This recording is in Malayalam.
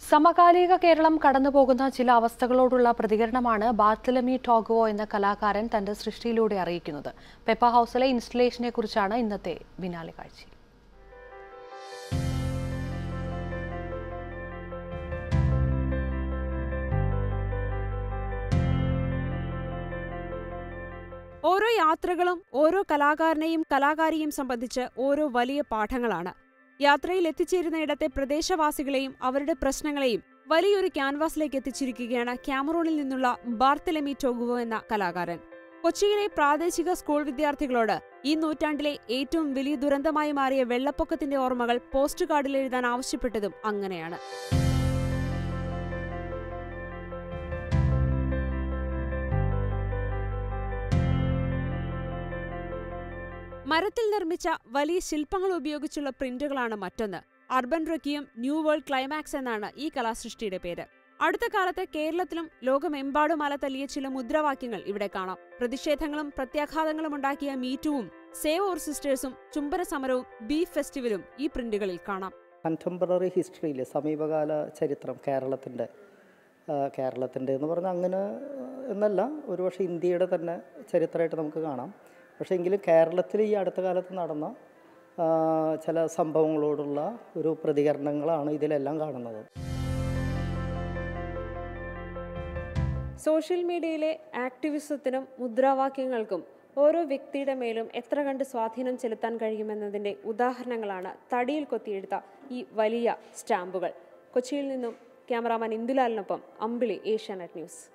സമകാലിക കേരളം കടന്നുപോകുന്ന ചില അവസ്ഥകളോടുള്ള പ്രതികരണമാണ് ബാർത്തലമി ടോഗുവോ എന്ന കലാകാരൻ തന്റെ സൃഷ്ടിയിലൂടെ അറിയിക്കുന്നത് പെപ്പ ഹൗസിലെ ഇൻസ്റ്റലേഷനെ കുറിച്ചാണ് ഇന്നത്തെ ബിനാലെ കാഴ്ച ഓരോ യാത്രകളും ഓരോ കലാകാരനെയും കലാകാരിയും സംബന്ധിച്ച് ഓരോ വലിയ പാഠങ്ങളാണ് യാത്രയിൽ എത്തിച്ചേരുന്നയിടത്തെ പ്രദേശവാസികളെയും അവരുടെ പ്രശ്നങ്ങളെയും വലിയൊരു ക്യാൻവാസിലേക്ക് എത്തിച്ചിരിക്കുകയാണ് ക്യാമറൂണിൽ നിന്നുള്ള ബാർത്തലമി ടോഗുവോ എന്ന കലാകാരൻ കൊച്ചിയിലെ പ്രാദേശിക സ്കൂൾ വിദ്യാർത്ഥികളോട് ഈ നൂറ്റാണ്ടിലെ ഏറ്റവും വലിയ ദുരന്തമായി മാറിയ വെള്ളപ്പൊക്കത്തിന്റെ ഓർമ്മകൾ പോസ്റ്റ് കാർഡിൽ എഴുതാൻ ആവശ്യപ്പെട്ടതും അങ്ങനെയാണ് മരത്തിൽ നിർമ്മിച്ച വലിയ ശില്പങ്ങൾ ഉപയോഗിച്ചുള്ള പ്രിന്റുകളാണ് മറ്റൊന്ന് അർബൻ റൊക്കിയും ന്യൂ വേൾഡ് ക്ലൈമാക്സ് എന്നാണ് ഈ കലാസൃഷ്ടിയുടെ പേര് അടുത്ത കാലത്ത് കേരളത്തിലും ലോകമെമ്പാടും അല തല്ലിയ ചില മുദ്രാവാക്യങ്ങൾ ഇവിടെ കാണാം പ്രതിഷേധങ്ങളും പ്രത്യാഘാതങ്ങളും ഉണ്ടാക്കിയ മീറ്റുവും സേവ് ഓർ സിസ്റ്റേഴ്സും ചുംബന സമരവും ബീഫ് ഫെസ്റ്റിവലും ഈ പ്രിന്റുകളിൽ കാണാം കണ്ടംപററി ഹിസ്റ്ററിയിൽ സമീപകാല ചരിത്രം കേരളത്തിൻ്റെ കേരളത്തിൻ്റെ എന്ന് പറഞ്ഞാൽ അങ്ങനെ എന്നല്ല ഒരുപക്ഷെ ഇന്ത്യയുടെ തന്നെ ചരിത്രമായിട്ട് നമുക്ക് കാണാം പക്ഷേ എങ്കിലും കേരളത്തിൽ ഈ അടുത്ത കാലത്ത് നടന്ന ആ, ചില സംഭവങ്ങളോടുള്ള ഒരു പ്രതികരണങ്ങളാണ് ഇതിലെല്ലാം കാണുന്നത് സോഷ്യൽ മീഡിയയിലെ ആക്ടിവിസത്തിനും മുദ്രാവാക്യങ്ങൾക്കും ഓരോ വ്യക്തിയുടെ മേലും എത്ര കണ്ട് സ്വാധീനം ചെലുത്താൻ കഴിയുമെന്നതിന്റെ ഉദാഹരണങ്ങളാണ് തടിയിൽ കൊത്തിയെടുത്ത ഈ വലിയ സ്റ്റാമ്പുകൾ കൊച്ചിയിൽ നിന്നും ക്യാമറാമാൻ ഇന്ദുലാലിനൊപ്പം അമ്പിളി ഏഷ്യാനെറ്റ് ന്യൂസ്